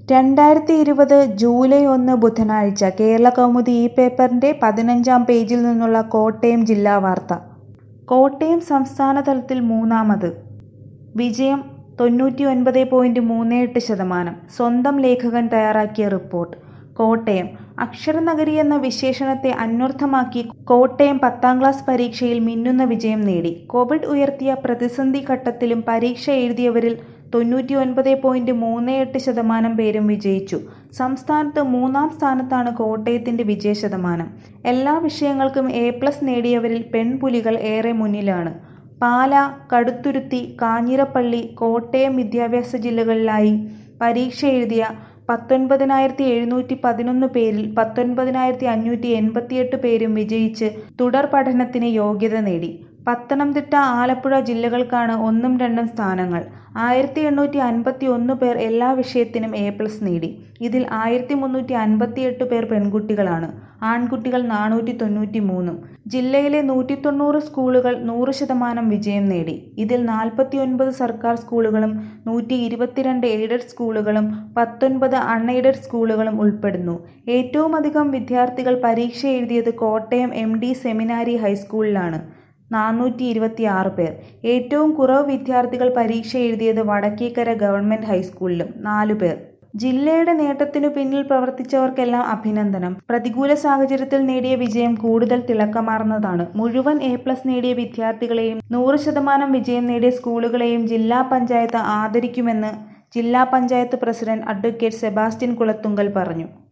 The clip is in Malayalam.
രണ്ടായിരത്തി ഇരുപത് ജൂലൈ ഒന്ന് ബുധനാഴ്ച കേരളകൗമുദി ഈ പേപ്പറിന്റെ പതിനഞ്ചാം പേജിൽ നിന്നുള്ള കോട്ടയം ജില്ലാ വാർത്ത. കോട്ടയം സംസ്ഥാനതലത്തിൽ മൂന്നാമത്. വിജയം തൊണ്ണൂറ്റിയൊൻപത് പോയിന്റ് മൂന്നെട്ട് ശതമാനം. സ്വന്തം ലേഖകൻ തയ്യാറാക്കിയ റിപ്പോർട്ട്. കോട്ടയം അക്ഷരനഗരി എന്ന വിശേഷണത്തെ അന്വർത്ഥമാക്കി കോട്ടയം പത്താം ക്ലാസ് പരീക്ഷയിൽ മിന്നുന്ന വിജയം നേടി. കോവിഡ് ഉയർത്തിയ പ്രതിസന്ധി ഘട്ടത്തിലും പരീക്ഷ എഴുതിയവരിൽ തൊണ്ണൂറ്റിയൊൻപത് പോയിന്റ് മൂന്നെട്ട് ശതമാനം പേരും വിജയിച്ചു. സംസ്ഥാനത്ത് മൂന്നാം സ്ഥാനത്താണ് കോട്ടയത്തിന്റെ വിജയശതമാനം. എല്ലാ വിഷയങ്ങൾക്കും എ പ്ലസ് നേടിയവരിൽ പെൺപുലികൾ ഏറെ മുന്നിലാണ്. പാലാ, കടുത്തുരുത്തി, കാഞ്ഞിരപ്പള്ളി, കോട്ടയം വിദ്യാഭ്യാസ ജില്ലകളിലായി പരീക്ഷ എഴുതിയ പത്തൊൻപതിനായിരത്തി എഴുന്നൂറ്റി പതിനൊന്ന് പേരിൽ പത്തൊൻപതിനായിരത്തി അഞ്ഞൂറ്റി എൺപത്തിയെട്ട് പേരും വിജയിച്ച് തുടർ പഠനത്തിന് യോഗ്യത നേടി. പത്തനംതിട്ട, ആലപ്പുഴ ജില്ലകൾക്കാണ് ഒന്നും രണ്ടും സ്ഥാനങ്ങൾ. ആയിരത്തി എണ്ണൂറ്റി അൻപത്തിയൊന്ന് പേർ എല്ലാ വിഷയത്തിനും എ പ്ലസ് നേടി. ഇതിൽ ആയിരത്തി മുന്നൂറ്റി അൻപത്തിയെട്ട് പേർ പെൺകുട്ടികളാണ്. ആൺകുട്ടികൾ നാനൂറ്റി തൊണ്ണൂറ്റിമൂന്നും. ജില്ലയിലെ നൂറ്റിത്തൊണ്ണൂറ് സ്കൂളുകൾ നൂറ് ശതമാനം വിജയം നേടി. ഇതിൽ നാൽപ്പത്തിയൊൻപത് സർക്കാർ സ്കൂളുകളും നൂറ്റിയിരുപത്തിരണ്ട് എയ്ഡഡ് സ്കൂളുകളും പത്തൊൻപത് അൺ എയ്ഡഡ് സ്കൂളുകളും ഉൾപ്പെടുന്നു. ഏറ്റവുമധികം വിദ്യാർത്ഥികൾ പരീക്ഷ എഴുതിയത് കോട്ടയം എം ഡി സെമിനാരി ഹൈസ്കൂളിലാണ് നാനൂറ്റി ഇരുപത്തിയാറ് പേർ. ഏറ്റവും കുറവ് വിദ്യാർത്ഥികൾ പരീക്ഷ എഴുതിയത് വടക്കേക്കര ഗവൺമെന്റ് ഹൈസ്കൂളിലും നാലു പേർ. ജില്ലയുടെ നേട്ടത്തിനു പിന്നിൽ പ്രവർത്തിച്ചവർക്കെല്ലാം അഭിനന്ദനം. പ്രതികൂല സാഹചര്യത്തിൽ നേടിയ വിജയം കൂടുതൽ തിളക്കമാർന്നതാണ്. മുഴുവൻ എ പ്ലസ് നേടിയ വിദ്യാർത്ഥികളെയും നൂറ് ശതമാനം വിജയം നേടിയ സ്കൂളുകളെയും ജില്ലാ പഞ്ചായത്ത് ആദരിക്കുമെന്ന് ജില്ലാ പഞ്ചായത്ത് പ്രസിഡന്റ് അഡ്വ സെബാസ്റ്റ്യൻ കുളത്തുങ്കൽ പറഞ്ഞു.